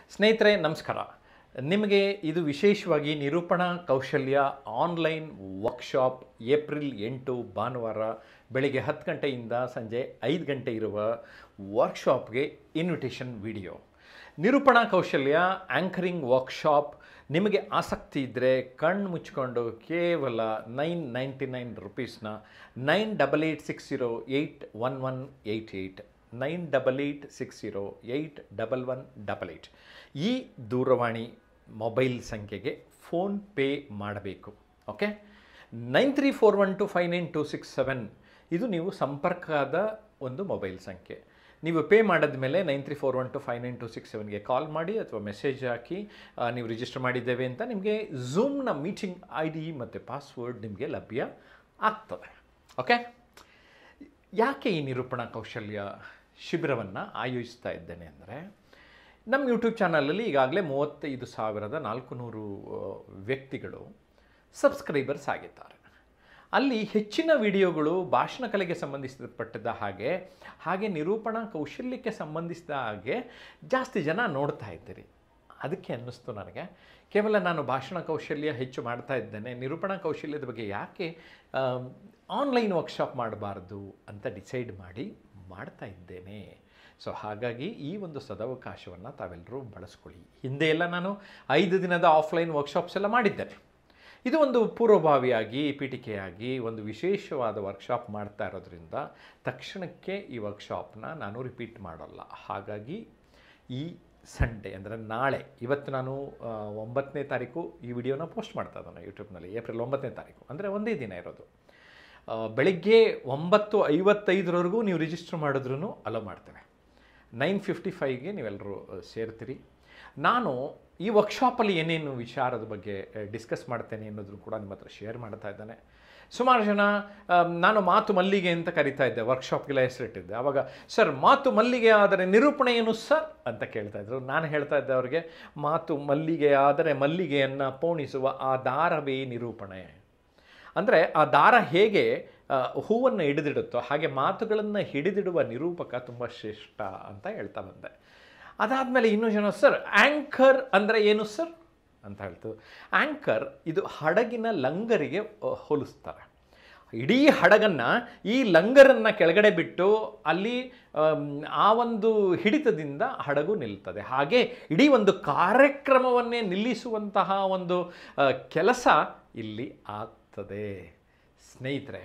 ಸ್ನೇಹಿತರೆ ನಮಸ್ಕಾರ ನಿಮಗೆ ಇದು ವಿಶೇಷವಾಗಿ ನಿರೂಪಣಾ ಕೌಶಲ್ಯ ಆನ್ಲೈನ್ ವರ್ಕ್ಶಾಪ್ ಏಪ್ರಿಲ್ ಎಂಟು ಭಾನುವಾರ ಬೆಳಿಗ್ಗೆ ಹತ್ತು ಗಂಟೆಯಿಂದ ಸಂಜೆ ಐದು ಗಂಟೆ ಇರುವ ವರ್ಕ್ಶಾಪ್ಗೆ ಇನ್ವಿಟೇಷನ್ ವಿಡಿಯೋ ನಿರೂಪಣಾ ಕೌಶಲ್ಯ ಆ್ಯಂಕರಿಂಗ್ ವರ್ಕ್ಶಾಪ್ ನಿಮಗೆ ಆಸಕ್ತಿ ಇದ್ದರೆ ಕಣ್ಣು ಮುಚ್ಕೊಂಡು ಕೇವಲ ನೈನ್ ನೈಂಟಿ ನೈನ್ ರುಪೀಸ್ನ nine double eight six zero eight one one eight eight nine double eight six zero eight double one double eight ಈ ದೂರವಾಣಿ ಮೊಬೈಲ್ ಸಂಖ್ಯೆಗೆ ಫೋನ್ ಪೇ ಮಾಡಬೇಕು okay nine three four one two five nine two six seven ಇದು ನೀವು ಸಂಪರ್ಕದ ಒಂದು mobile ಸಂಖ್ಯೆ ನೀವು ಪೇ ಮಾಡಿದ್ಮೇಲೆ nine three four one two five nine two six ಸೆವೆನ್ಗೆ ಕಾಲ್ ಮಾಡಿ ಅಥವಾ ಮೆಸೇಜ್ ಹಾಕಿ ಆ, ನೀವು ರಿಜಿಸ್ಟರ್ ಮಾಡಿದ್ದೇವೆ ಅಂತ ನಿಮಗೆ ಝೂಮ್ನ ಮೀಟಿಂಗ್ ಐ ಡಿ ಮತ್ತು ಪಾಸ್ವರ್ಡ್ ನಿಮಗೆ ಲಭ್ಯ ಆಗ್ತದೆ ಓಕೆ ಯಾಕೆ ಈ ನಿರೂಪಣಾ ಕೌಶಲ್ಯ ಶಿಬಿರವನ್ನು ಆಯೋಜಿಸ್ತಾ ಇದ್ದೇನೆ ಅಂದರೆ ನಮ್ಮ ಯೂಟ್ಯೂಬ್ ಚಾನಲಲ್ಲಿ ಈಗಾಗಲೇ ಮೂವತ್ತೈದು ಸಾವಿರದ ನಾಲ್ಕು ನೂರು ವ್ಯಕ್ತಿಗಳು ಸಬ್ಸ್ಕ್ರೈಬರ್ಸ್ ಆಗಿದ್ದಾರೆ ಅಲ್ಲಿ ಹೆಚ್ಚಿನ ವಿಡಿಯೋಗಳು ಭಾಷಣ ಕಲೆಗೆ ಸಂಬಂಧಿಸಲ್ಪಟ್ಟಿದ್ದ ಹಾಗೆ ಹಾಗೆ ನಿರೂಪಣಾ ಕೌಶಲ್ಯಕ್ಕೆ ಸಂಬಂಧಿಸಿದ ಹಾಗೆ ಜಾಸ್ತಿ ಜನ ನೋಡ್ತಾ ಇದ್ದೀರಿ ಅದಕ್ಕೆ ಅನ್ನಿಸ್ತು ನನಗೆ ಕೇವಲ ನಾನು ಭಾಷಣ ಕೌಶಲ್ಯ ಹೆಚ್ಚು ಮಾಡ್ತಾ ಇದ್ದೇನೆ ನಿರೂಪಣಾ ಕೌಶಲ್ಯದ ಬಗ್ಗೆ ಯಾಕೆ ಆನ್ಲೈನ್ ವರ್ಕ್ಶಾಪ್ ಮಾಡಬಾರ್ದು ಅಂತ ಡಿಸೈಡ್ ಮಾಡಿ ಮಾಡ್ತಾ ಇದ್ದೇನೆ ಸೊ ಹಾಗಾಗಿ ಈ ಒಂದು ಸದವಕಾಶವನ್ನು ತಾವೆಲ್ಲರೂ ಬಳಸ್ಕೊಳ್ಳಿ ಹಿಂದೆ ಎಲ್ಲ ನಾನು ಐದು ದಿನದ ಆಫ್ಲೈನ್ ವರ್ಕ್ಶಾಪ್ಸ್ ಎಲ್ಲ ಮಾಡಿದ್ದೇನೆ ಇದು ಒಂದು ಪೂರ್ವಭಾವಿಯಾಗಿ ಪೀಠಿಕೆಯಾಗಿ ಒಂದು ವಿಶೇಷವಾದ ವರ್ಕ್ಶಾಪ್ ಮಾಡ್ತಾ ಇರೋದ್ರಿಂದ ತಕ್ಷಣಕ್ಕೆ ಈ ವರ್ಕ್ಶಾಪ್ನ ನಾನು ರಿಪೀಟ್ ಮಾಡಲ್ಲ ಹಾಗಾಗಿ ಈ ಸಂಡೇ ಅಂದರೆ ನಾಳೆ ಇವತ್ತು ನಾನು ಆ, ಒಂಬತ್ತನೇ ತಾರೀಕು ಈ ವಿಡಿಯೋನ ಪೋಸ್ಟ್ ಮಾಡ್ತಾ ಇದ್ದಾನೆ ಯೂಟ್ಯೂಬ್ನಲ್ಲಿ ಏಪ್ರಿಲ್ ಒಂಬತ್ತನೇ ತಾರೀಕು ಅಂದರೆ ಒಂದೇ ದಿನ ಇರೋದು ಆ, ಬೆಳಗ್ಗೆ ಒಂಬತ್ತು ಐವತ್ತೈದರವರೆಗೂ ನೀವು ರಿಜಿಸ್ಟರ್ ಮಾಡಿದ್ರೂ ಅಲೋ ಮಾಡ್ತೇವೆ ನೈನ್ ಫಿಫ್ಟಿ ಫೈವ್ಗೆ ನೀವೆಲ್ಲರೂ ಸೇರ್ತೀರಿ ನಾನು ಈ ವರ್ಕ್ಶಾಪಲ್ಲಿ ಏನೇನು ವಿಚಾರದ ಬಗ್ಗೆ ಡಿಸ್ಕಸ್ ಮಾಡ್ತೇನೆ ಅನ್ನೋದನ್ನು ಕೂಡ ನಿಮ್ಮ ಹತ್ರ ಶೇರ್ ಮಾಡ್ತಾ ಇದ್ದಾನೆ ಸುಮಾರು ಜನ ಆ, ನಾನು ಮಾತು ಮಲ್ಲಿಗೆ ಅಂತ ಕರಿತಾ ಇದ್ದೆ ವರ್ಕ್ಶಾಪ್ಗೆಲ್ಲ ಹೆಸರಿಟ್ಟಿದ್ದೆ ಆವಾಗ ಸರ್ ಮಾತು ಮಲ್ಲಿಗೆ ಆದರೆ ನಿರೂಪಣೆ ಏನು ಸರ್ ಅಂತ ಕೇಳ್ತಾ ಇದ್ರು ನಾನು ಹೇಳ್ತಾ ಇದ್ದೆ ಅವ್ರಿಗೆ ಮಾತು ಮಲ್ಲಿಗೆ ಆದರೆ ಮಲ್ಲಿಗೆಯನ್ನು ಪೋಣಿಸುವ ಆ ದಾರವೇ ನಿರೂಪಣೆ ಅಂದರೆ ಆ ದಾರ ಹೇಗೆ ಆ, ಹೂವನ್ನು ಹಿಡಿದಿಡುತ್ತೋ ಹಾಗೆ ಮಾತುಗಳನ್ನು ಹಿಡಿದಿಡುವ ನಿರೂಪಕ ತುಂಬ ಶ್ರೇಷ್ಠ ಅಂತ ಹೇಳ್ತಾ ಬಂದೆ ಅದಾದಮೇಲೆ ಇನ್ನೂ ಜನ ಸರ್ ಆ್ಯಂಕರ್ ಅಂದರೆ ಏನು ಸರ್ ಅಂತ ಹೇಳ್ತು ಆ್ಯಂಕರ್ ಇದು ಹಡಗಿನ ಲಂಗರಿಗೆ ಆ, ಹೋಲಿಸ್ತಾರೆ ಇಡೀ ಹಡಗನ್ನು ಈ ಲಂಗರನ್ನು ಕೆಳಗಡೆ ಬಿಟ್ಟು ಅಲ್ಲಿ ಆಮ್, ಆ ಒಂದು ಹಿಡಿತದಿಂದ ಹಡಗು ನಿಲ್ತದೆ ಹಾಗೆ ಇಡೀ ಒಂದು ಕಾರ್ಯಕ್ರಮವನ್ನೇ ನಿಲ್ಲಿಸುವಂತಹ ಒಂದು ಆ, ಕೆಲಸ ಇಲ್ಲಿ ಆಗ್ತದೆ ಸ್ನೇಹಿತರೆ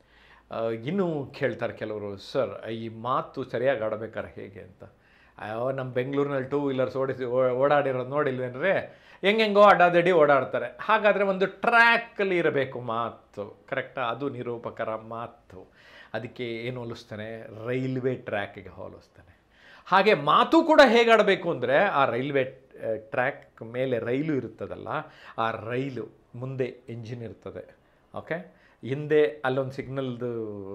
ಆ, ಇನ್ನೂ ಕೇಳ್ತಾರೆ ಕೆಲವರು ಸರ್ ಈ ಮಾತು ಸರಿಯಾಗಿ ಆಡಬೇಕಾದ್ರೆ ಹೇಗೆ ಅಂತ ಅಯ್ಯೋ ನಮ್ಮ ಬೆಂಗಳೂರಿನಲ್ಲಿ ಟೂ ವೀಲರ್ಸ್ ಓಡಿಸಿ ಓ- ಓಡಾಡಿರೋದು ನೋಡಿಲ್ವೇನ್ರೆ ಹೆಂಗೆಂಗೋ ಅಡ್ಡಾದಡಿ ಓಡಾಡ್ತಾರೆ ಹಾಗಾದರೆ ಒಂದು ಟ್ರ್ಯಾಕಲ್ಲಿ ಇರಬೇಕು ಮಾತು ಕರೆಕ್ಟಾ ಅದು ನಿರೂಪಕರ ಮಾತು ಅದಕ್ಕೆ ಏನು ಹೋಲಿಸ್ತಾನೆ ರೈಲ್ವೆ ಟ್ರ್ಯಾಕಿಗೆ ಹೋಲಿಸ್ತಾನೆ ಹಾಗೆ ಮಾತು ಕೂಡ ಹೇಗೆ ಆಡಬೇಕು ಅಂದರೆ ಆ ರೈಲ್ವೆ ಟ್ರ್ಯಾಕ್ ಮೇಲೆ ರೈಲು ಇರುತ್ತದಲ್ಲ ಆ ರೈಲು ಮುಂದೆ ಎಂಜಿನ್ ಇರ್ತದೆ ಓಕೆ ಹಿಂದೆ ಅಲ್ಲೊಂದು ಸಿಗ್ನಲ್ದು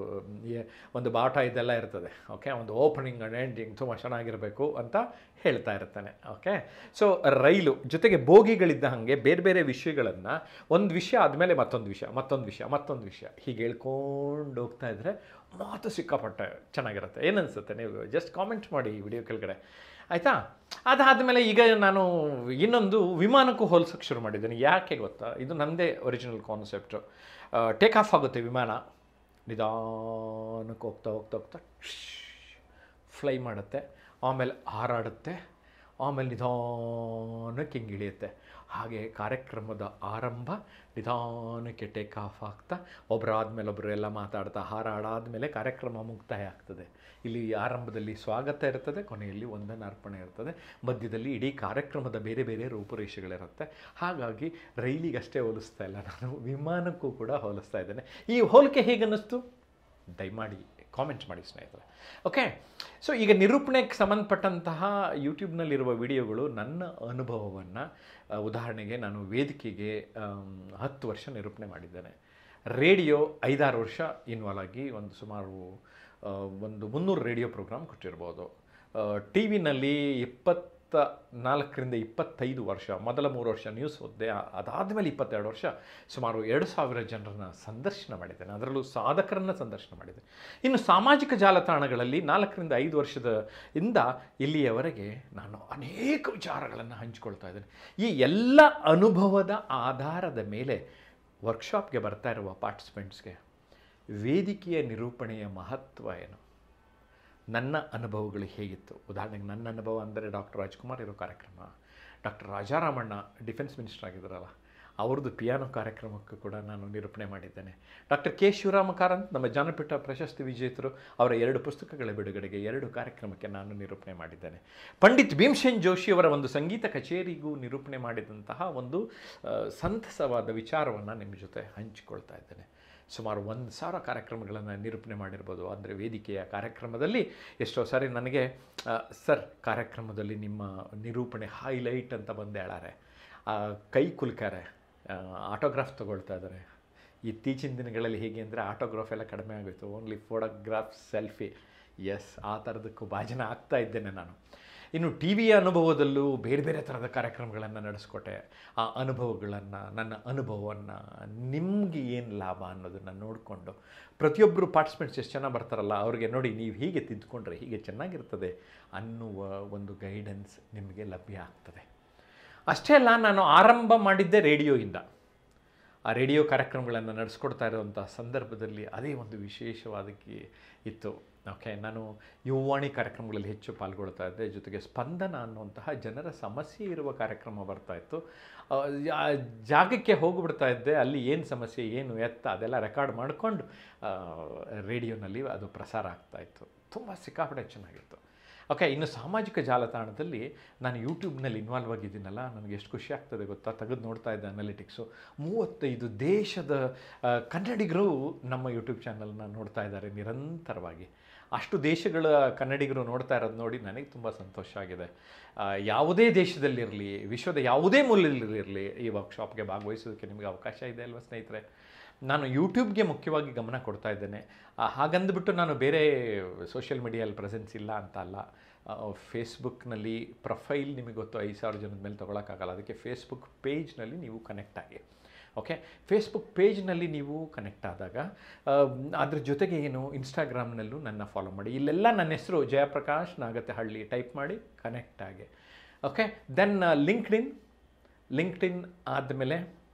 ಒಂದು ಬಾಟ ಇದೆಲ್ಲ ಇರ್ತದೆ ಓಕೆ ಒಂದು ಓಪನಿಂಗ್ ಆ್ಯಂಡ್ ಎಂಡಿಂಗ್ ತುಂಬ ಚೆನ್ನಾಗಿರಬೇಕು ಅಂತ ಹೇಳ್ತಾ ಇರ್ತಾನೆ ಓಕೆ ಸೊ ರೈಲು ಜೊತೆಗೆ ಬೋಗಿಗಳಿದ್ದ ಹಾಗೆ ಬೇರೆ ಬೇರೆ ವಿಷಯಗಳನ್ನು ಒಂದು ವಿಷಯ ಆದಮೇಲೆ ಮತ್ತೊಂದು ವಿಷಯ ಮತ್ತೊಂದು ವಿಷಯ ಮತ್ತೊಂದು ವಿಷಯ ಹೀಗೆ ಹೇಳ್ಕೊಂಡು ಹೋಗ್ತಾ ಇದ್ದರೆ ಮಾತು ಸಿಕ್ಕಾಪಟ್ಟೆ ಚೆನ್ನಾಗಿರುತ್ತೆ ಏನನ್ಸುತ್ತೆ ನೀವು ಜಸ್ಟ್ ಕಾಮೆಂಟ್ ಮಾಡಿ ಈ ವಿಡಿಯೋ ಕೆಳಗಡೆ ಆಯಿತಾ ಅದಾದಮೇಲೆ ಈಗ ನಾನು ಇನ್ನೊಂದು ವಿಮಾನಕ್ಕೂ ಹೋಲ್ಸೋಕ್ಕೆ ಶುರು ಮಾಡಿದ್ದೀನಿ ಯಾಕೆ ಗೊತ್ತಾ ಇದು ನನ್ನದೇ ಒರಿಜಿನಲ್ ಕಾನ್ಸೆಪ್ಟು ಟೇಕ್ ಆಫ್ ಆಗುತ್ತೆ ವಿಮಾನ ನಿಧಾನಕ್ಕೆ ಹೋಗ್ತಾ ಹೋಗ್ತಾ ಹೋಗ್ತಾ ಫ್ಲೈ ಮಾಡುತ್ತೆ ಆಮೇಲೆ ಹಾರಾಡುತ್ತೆ ಆಮೇಲೆ ನಿಧಾನಕ್ಕೆ ಹಿಂಗೆ ಇಳಿಯುತ್ತೆ ಹಾಗೆ ಕಾರ್ಯಕ್ರಮದ ಆರಂಭ ನಿಧಾನಕ್ಕೆ ಟೇಕ್ ಆಫ್ ಆಗ್ತಾ ಒಬ್ಬರಾದ್ಮೇಲೆ ಒಬ್ಬರು ಎಲ್ಲ ಮಾತಾಡ್ತಾ ಹಾರಾಡಾದ್ಮೇಲೆ ಕಾರ್ಯಕ್ರಮ ಮುಕ್ತಾಯ ಆಗ್ತದೆ ಇಲ್ಲಿ ಆರಂಭದಲ್ಲಿ ಸ್ವಾಗತ ಇರ್ತದೆ ಕೊನೆಯಲ್ಲಿ ಒಂದನ್ನು ಅರ್ಪಣೆ ಇರ್ತದೆ ಮಧ್ಯದಲ್ಲಿ ಇಡೀ ಕಾರ್ಯಕ್ರಮದ ಬೇರೆ ಬೇರೆ ರೂಪುರೇಷೆಗಳಿರುತ್ತೆ ಹಾಗಾಗಿ ರೈಲಿಗಷ್ಟೇ ಹೋಲಿಸ್ತಾ ಇಲ್ಲ ನಾನು ವಿಮಾನಕ್ಕೂ ಕೂಡ ಹೋಲಿಸ್ತಾ ಇದ್ದೇನೆ ಈ ಹೋಲಿಕೆ ಹೇಗನ್ನಿಸ್ತು ದಯಮಾಡಿ ಕಾಮೆಂಟ್ ಮಾಡಿ ಸ್ನೇಹಿತರೆ ಓಕೆ ಸೊ ಈಗ ನಿರೂಪಣೆಗೆ ಸಂಬಂಧಪಟ್ಟಂತಹ ಯೂಟ್ಯೂಬ್ನಲ್ಲಿರುವ ವಿಡಿಯೋಗಳು ನನ್ನ ಅನುಭವವನ್ನು ಉದಾಹರಣೆಗೆ ನಾನು ವೇದಿಕೆಗೆ ಆಮ್, ಹತ್ತು ವರ್ಷ ನಿರೂಪಣೆ ಮಾಡಿದ್ದೇನೆ ರೇಡಿಯೋ ಐದಾರು ವರ್ಷ ಇನ್ವಾಲ್ವ್ ಆಗಿ ಒಂದು ಸುಮಾರು ಆ, ಒಂದು ಮುನ್ನೂರು ರೇಡಿಯೋ ಪ್ರೋಗ್ರಾಮ್ ಕೊಟ್ಟಿರ್ಬೋದು ಟಿ ವಿನಲ್ಲಿ ಇಪ್ಪತ್ತ ನಾಲ್ಕರಿಂದ ಇಪ್ಪತ್ತೈದು ವರ್ಷ ಮೊದಲ ಮೂರು ವರ್ಷ ನ್ಯೂಸ್ ಓದಿದೆ ಅದಾದಮೇಲೆ ಇಪ್ಪತ್ತೆರಡು ವರ್ಷ ಸುಮಾರು ಎರಡು ಸಾವಿರ ಜನರನ್ನ ಸಂದರ್ಶನ ಮಾಡಿದ್ದೇನೆ ಅದರಲ್ಲೂ ಸಾಧಕರನ್ನು ಸಂದರ್ಶನ ಮಾಡಿದೆ ಇನ್ನು ಸಾಮಾಜಿಕ ಜಾಲತಾಣಗಳಲ್ಲಿ ನಾಲ್ಕರಿಂದ ಐದು ವರ್ಷದ ಇಂದ ಇಲ್ಲಿಯವರೆಗೆ ನಾನು ಅನೇಕ ವಿಚಾರಗಳನ್ನು ಹಂಚಿಕೊಳ್ತಾ ಇದ್ದೇನೆ ಈ ಎಲ್ಲ ಅನುಭವದ ಆಧಾರದ ಮೇಲೆ ವರ್ಕ್ಶಾಪ್ಗೆ ಬರ್ತಾ ಇರುವ ಪಾರ್ಟಿಸಿಪೆಂಟ್ಸ್ಗೆ ವೇದಿಕೆಯ ನಿರೂಪಣೆಯ ಮಹತ್ವ ಏನು ನನ್ನ ಅನುಭವಗಳು ಹೇಗಿತ್ತು ಉದಾಹರಣೆಗೆ ನನ್ನ ಅನುಭವ ಅಂದರೆ ಡಾಕ್ಟರ್ ರಾಜ್ಕುಮಾರ್ ಇರೋ ಕಾರ್ಯಕ್ರಮ ಡಾಕ್ಟರ್ ರಾಜಾರಾಮಣ್ಣ ಡಿಫೆನ್ಸ್ ಮಿನಿಸ್ಟರ್ ಆಗಿದ್ದಾರಲ್ಲ ಅವ್ರದ್ದು ಪಿಯಾನೋ ಕಾರ್ಯಕ್ರಮಕ್ಕೂ ಕೂಡ ನಾನು ನಿರೂಪಣೆ ಮಾಡಿದ್ದೇನೆ ಡಾಕ್ಟರ್ ಕೆ ಶಿವರಾಮ ಕಾರಂತ್ ನಮ್ಮ ಜಾನಪೀಠ ಪ್ರಶಸ್ತಿ ವಿಜೇತರು ಅವರ ಎರಡು ಪುಸ್ತಕಗಳ ಬಿಡುಗಡೆಗೆ ಎರಡು ಕಾರ್ಯಕ್ರಮಕ್ಕೆ ನಾನು ನಿರೂಪಣೆ ಮಾಡಿದ್ದೇನೆ ಪಂಡಿತ್ ಭೀಮ್ಸೇನ್ ಜೋಶಿಯವರ ಒಂದು ಸಂಗೀತ ಕಚೇರಿಗೂ ನಿರೂಪಣೆ ಮಾಡಿದಂತಹ ಒಂದು ಆ, ಸಂತಸವಾದ ವಿಚಾರವನ್ನು ನಿಮ್ಮ ಜೊತೆ ಹಂಚಿಕೊಳ್ತಾ ಇದ್ದೇನೆ ಸುಮಾರು ಒಂದು ಸಾವಿರ ಕಾರ್ಯಕ್ರಮಗಳನ್ನು ನಿರೂಪಣೆ ಮಾಡಿರ್ಬೋದು ಅಂದರೆ ವೇದಿಕೆಯ ಕಾರ್ಯಕ್ರಮದಲ್ಲಿ ಎಷ್ಟೋ ಸಾರಿ ನನಗೆ ಆ, ಸರ್ ಕಾರ್ಯಕ್ರಮದಲ್ಲಿ ನಿಮ್ಮ ನಿರೂಪಣೆ ಹೈಲೈಟ್ ಅಂತ ಬಂದು ಹೇಳಾರೆ ಆ, ಕೈ ಕುಲ್ಕಾರೆ ಆಟೋಗ್ರಾಫ್ ತಗೊಳ್ತಾ ಇದ್ದಾರೆ ಇತ್ತೀಚಿನ ದಿನಗಳಲ್ಲಿ ಹೇಗೆ ಅಂದರೆ ಆಟೋಗ್ರಾಫ್ ಎಲ್ಲ ಕಡಿಮೆ ಆಗೋಯ್ತು ಓನ್ಲಿ ಫೋಟೋಗ್ರಾಫ್ ಸೆಲ್ಫಿ ಎಸ್ ಆ ಥರದಕ್ಕೂ ಭಾಜನ ಆಗ್ತಾ ಇದ್ದೇನೆ ನಾನು ಇನ್ನು ಟಿ ವಿಯ ಅನುಭವದಲ್ಲೂ ಬೇರೆ ಬೇರೆ ಥರದ ಕಾರ್ಯಕ್ರಮಗಳನ್ನು ನಡೆಸ್ಕೊಟ್ಟೆ ಆ ಅನುಭವಗಳನ್ನು ನನ್ನ ಅನುಭವವನ್ನು ನಿಮಗೆ ಏನು ಲಾಭ ಅನ್ನೋದನ್ನು ನೋಡಿಕೊಂಡು ಪ್ರತಿಯೊಬ್ಬರು ಪಾರ್ಟಿಸಿಪೆಂಟ್ಸ್ ಎಷ್ಟು ಚೆನ್ನಾಗಿ ಬರ್ತಾರಲ್ಲ ಅವ್ರಿಗೆ ನೋಡಿ ನೀವು ಹೀಗೆ ತಿದ್ದುಕೊಂಡ್ರೆ ಹೀಗೆ ಚೆನ್ನಾಗಿರ್ತದೆ ಅನ್ನುವ ಒಂದು ಗೈಡೆನ್ಸ್ ನಿಮಗೆ ಲಭ್ಯ ಆಗ್ತದೆ ಅಷ್ಟೇ ಅಲ್ಲ ನಾನು ಆರಂಭ ಮಾಡಿದ್ದೆ ರೇಡಿಯೋಯಿಂದ ಆ ರೇಡಿಯೋ ಕಾರ್ಯಕ್ರಮಗಳನ್ನು ನಡೆಸ್ಕೊಡ್ತಾ ಇರುವಂಥ ಸಂದರ್ಭದಲ್ಲಿ ಅದೇ ಒಂದು ವಿಶೇಷವಾದಕ್ಕೆ ಇತ್ತು ಓಕೆ ನಾನು ಯುವವಾಣಿ ಕಾರ್ಯಕ್ರಮಗಳಲ್ಲಿ ಹೆಚ್ಚು ಪಾಲ್ಗೊಳ್ತಾ ಇದ್ದೆ ಜೊತೆಗೆ ಸ್ಪಂದನ ಅನ್ನುವಂತಹ ಜನರ ಸಮಸ್ಯೆ ಇರುವ ಕಾರ್ಯಕ್ರಮ ಬರ್ತಾ ಇತ್ತು ಆ, ಆ ಜಾಗಕ್ಕೆ ಹೋಗ್ಬಿಡ್ತಾ ಇದ್ದೆ ಅಲ್ಲಿ ಏನು ಸಮಸ್ಯೆ ಏನು ಎತ್ತ ಅದೆಲ್ಲ ರೆಕಾರ್ಡ್ ಮಾಡಿಕೊಂಡು ರೇಡಿಯೋನಲ್ಲಿ ಅದು ಪ್ರಸಾರ ಆಗ್ತಾ ಇತ್ತು ತುಂಬ ಸಿಕ್ಕಾಪಟ್ಟೆ ಚೆನ್ನಾಗಿತ್ತು ಓಕೆ ಇನ್ನು ಸಾಮಾಜಿಕ ಜಾಲತಾಣದಲ್ಲಿ ನಾನು ಯೂಟ್ಯೂಬ್ನಲ್ಲಿ ಇನ್ವಾಲ್ವ್ ಆಗಿದ್ದೀನಲ್ಲ ನನಗೆ ಎಷ್ಟು ಖುಷಿ ಆಗ್ತದೆ ಗೊತ್ತಾ ತೆಗೆದು ನೋಡ್ತಾ ಇದ್ದೆ ಅನಾಲಿಟಿಕ್ಸು ಮೂವತ್ತೈದು ದೇಶದ ಆ, ಕನ್ನಡಿಗರು ನಮ್ಮ ಯೂಟ್ಯೂಬ್ ಚಾನಲ್ನ ನೋಡ್ತಾ ಇದ್ದಾರೆ ನಿರಂತರವಾಗಿ ಅಷ್ಟು ದೇಶಗಳ ಕನ್ನಡಿಗರು ನೋಡ್ತಾ ಇರೋದು ನೋಡಿ ನನಗೆ ತುಂಬ ಸಂತೋಷ ಆಗಿದೆ ಆ, ಯಾವುದೇ ದೇಶದಲ್ಲಿರಲಿ ವಿಶ್ವದ ಯಾವುದೇ ಮೂಲೆಯಲ್ಲಿರಲಿ ಈ ವರ್ಕ್ಶಾಪ್ಗೆ ಭಾಗವಹಿಸೋದಕ್ಕೆ ನಿಮಗೆ ಅವಕಾಶ ಇದೆ ಅಲ್ವಾ ಸ್ನೇಹಿತರೆ ನಾನು ಯೂಟ್ಯೂಬ್ಗೆ ಮುಖ್ಯವಾಗಿ ಗಮನ ಕೊಡ್ತಾ ಇದ್ದೇನೆ ಆ, ಹಾಗಂದ್ಬಿಟ್ಟು ನಾನು ಬೇರೆ ಸೋಷಿಯಲ್ ಮೀಡಿಯಲ್ಲಿ ಪ್ರೆಸೆನ್ಸ್ ಇಲ್ಲ ಅಂತ ಅಲ್ಲ ಫೇಸ್ಬುಕ್ನಲ್ಲಿ ಪ್ರೊಫೈಲ್ ನಿಮಗೆ ಗೊತ್ತು ಐದು ಸಾವಿರ ಜನದ ಮೇಲೆ ತೊಗೊಳಕ್ಕಾಗಲ್ಲ ಅದಕ್ಕೆ ಫೇಸ್ಬುಕ್ ಪೇಜ್ನಲ್ಲಿ ನೀವು ಕನೆಕ್ಟ್ ಆಗಿ ಓಕೆ ಫೇಸ್ಬುಕ್ ಪೇಜ್ನಲ್ಲಿ ನೀವು ಕನೆಕ್ಟ್ ಆದಾಗ ಆ, ಅದ್ರ ಜೊತೆಗೆ ಏನು ಇನ್ಸ್ಟಾಗ್ರಾಮ್ನಲ್ಲೂ ನನ್ನ ಫಾಲೋ ಮಾಡಿ ಇಲ್ಲೆಲ್ಲ ನನ್ನ ಹೆಸರು ಜಯಪ್ರಕಾಶ್ ನಾಗತೆಹಳ್ಳಿ ಟೈಪ್ ಮಾಡಿ ಕನೆಕ್ಟ್ ಆಗಿ ಓಕೆ ದೆನ್ ಲಿಂಕ್ಡ್ಇನ್ ಲಿಂಕ್ಡ್ಇನ್ ಆದಮೇಲೆ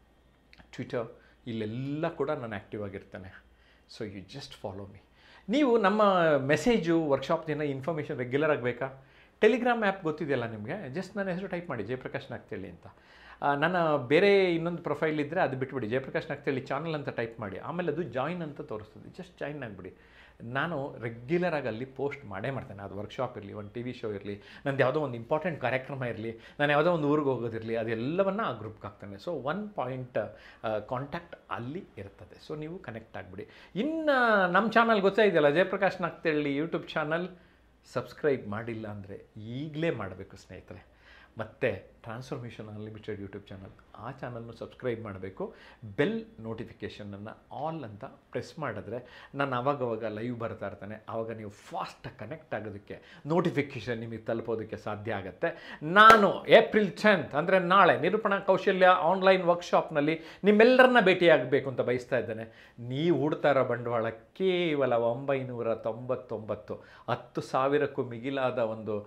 ಟ್ವಿಟರ್ ಇಲ್ಲೆಲ್ಲ ಕೂಡ ನಾನು ಆ್ಯಕ್ಟಿವ್ ಆಗಿರ್ತೇನೆ so you just follow me ನೀವು ನಮ್ಮ ಮೆಸೇಜು ವರ್ಕ್ಶಾಪ್ ದಿನ ಇನ್ಫಾರ್ಮೇಷನ್ ರೆಗ್ಯುಲರ್ ಆಗಬೇಕಾ ಟೆಲಿಗ್ರಾಮ್ ಆ್ಯಪ್ ಗೊತ್ತಿದೆಯಲ್ಲ ನಿಮಗೆ ಜಸ್ಟ್ ನನ್ನ ಹೆಸರು ಟೈಪ್ ಮಾಡಿ ಜಯಪ್ರಕಾಶ್ ನಾಗ್ತೇಳಿ ಅಂತ ಆ, ನನ್ನ ಬೇರೆ ಇನ್ನೊಂದು ಪ್ರೊಫೈಲ್ ಇದ್ದರೆ ಅದು ಬಿಟ್ಬಿಡಿ ಜಯಪ್ರಕಾಶ್ ನಾಗ್ತೇಳಿ ಚಾನಲ್ ಅಂತ ಟೈಪ್ ಮಾಡಿ ಆಮೇಲೆ ಅದು ಜಾಯಿನ್ ಅಂತ ತೋರಿಸ್ತದೆ ಜಸ್ಟ್ ಜಾಯಿನ್ ಆಗಿಬಿಡಿ ನಾನು ರೆಗ್ಯುಲರಾಗಿ ಅಲ್ಲಿ ಪೋಸ್ಟ್ ಮಾಡೇ ಮಾಡ್ತೇನೆ ಅದು ವರ್ಕ್ಶಾಪ್ ಇರಲಿ ಒಂದು ಟಿ ವಿ ಶೋ ಇರಲಿ ನಂದು ಯಾವುದೋ ಒಂದು ಇಂಪಾರ್ಟೆಂಟ್ ಕಾರ್ಯಕ್ರಮ ಇರಲಿ ನಾನು ಯಾವುದೋ ಒಂದು ಊರಿಗೆ ಹೋಗೋದಿರಲಿ ಅದೆಲ್ಲವನ್ನು ಆ ಗ್ರೂಪ್ಗೆ ಹಾಕ್ತೇನೆ ಸೊ ಒನ್ ಪಾಯಿಂಟ್ ಕಾಂಟ್ಯಾಕ್ಟ್ ಅಲ್ಲಿ ಇರ್ತದೆ ಸೊ ನೀವು ಕನೆಕ್ಟ್ ಆಗಿಬಿಡಿ ಇನ್ನು ನಮ್ಮ ಚಾನಲ್ ಗೊತ್ತಾ ಇದೆಯಲ್ಲ Jayaprakash Nagathihalli YouTube channel subscribe ಮಾಡಿಲ್ಲ ಅಂದರೆ ಈಗಲೇ ಮಾಡಬೇಕು ಸ್ನೇಹಿತರೆ ಮತ್ತು ಟ್ರಾನ್ಸ್ಫಾರ್ಮೇಷನ್ ಅನ್ಲಿಮಿಟೆಡ್ ಯೂಟ್ಯೂಬ್ ಚಾನಲ್ ಆ ಚಾನಲ್ನು ಸಬ್ಸ್ಕ್ರೈಬ್ ಮಾಡಬೇಕು ಬೆಲ್ ನೋಟಿಫಿಕೇಷನನ್ನು ಆಲ್ ಅಂತ ಪ್ರೆಸ್ ಮಾಡಿದ್ರೆ ನಾನು ಆವಾಗವಾಗ ಲೈವ್ ಬರ್ತಾ ಇರ್ತಾನೆ ಆವಾಗ ನೀವು ಫಾಸ್ಟಾಗಿ ಕನೆಕ್ಟ್ ಆಗೋದಕ್ಕೆ ನೋಟಿಫಿಕೇಷನ್ ನಿಮಗೆ ತಲುಪೋದಕ್ಕೆ ಸಾಧ್ಯ ಆಗುತ್ತೆ ನಾನು ಏಪ್ರಿಲ್ ಟೆಂತ್ ಅಂದರೆ ನಾಳೆ ನಿರೂಪಣಾ ಕೌಶಲ್ಯ ಆನ್ಲೈನ್ ವರ್ಕ್ಶಾಪ್ನಲ್ಲಿ ನಿಮ್ಮೆಲ್ಲರನ್ನ ಭೇಟಿಯಾಗಬೇಕು ಅಂತ ಬಯಸ್ತಾ ಇದ್ದೇನೆ ನೀವು ಹೂಡ್ತಾ ಇರೋ ಬಂಡವಾಳ ಕೇವಲ ಒಂಬೈನೂರ ತೊಂಬತ್ತೊಂಬತ್ತು ಹತ್ತು ಸಾವಿರಕ್ಕೂ ಮಿಗಿಲಾದ ಒಂದು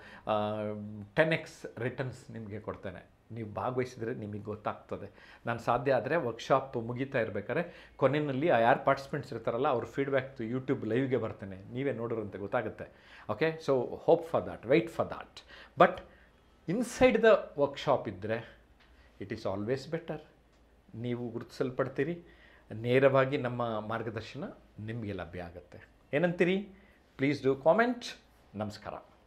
ಟೆನ್ ಎಕ್ಸ್ ರಿಟರ್ನ್ಸ್ ನಿಮಗೆ ಕೊಡ್ತೇನೆ ನೀವು ಭಾಗವಹಿಸಿದರೆ ನಿಮಗೆ ಗೊತ್ತಾಗ್ತದೆ ನಾನು ಸಾಧ್ಯ ಆದರೆ ವರ್ಕ್ಶಾಪ್ ಮುಗಿತಾ ಇರಬೇಕಾದ್ರೆ ಕೊನೆಯಲ್ಲಿ ಆ ಯಾರು ಪಾರ್ಟಿಸಿಪೆಂಟ್ಸ್ ಇರ್ತಾರಲ್ಲ ಅವ್ರ ಫೀಡ್ಬ್ಯಾಕ್ ಯೂಟ್ಯೂಬ್ ಲೈವ್ಗೆ ಬರ್ತೇನೆ ನೀವೇ ನೋಡಿರಂತೆ ಗೊತ್ತಾಗುತ್ತೆ okay so hope for that wait for that but inside the workshop ಇದ್ದರೆ ಇಟ್ ಈಸ್ ಆಲ್ವೇಸ್ ಬೆಟರ್ ನೀವು ಗುರುತಿಸಲ್ಪಡ್ತೀರಿ ನೇರವಾಗಿ ನಮ್ಮ ಮಾರ್ಗದರ್ಶನ ನಿಮಗೆ ಲಭ್ಯ ಆಗುತ್ತೆ ಏನಂತೀರಿ ಪ್ಲೀಸ್ ಡೂ ಕಾಮೆಂಟ್ ನಮಸ್ಕಾರ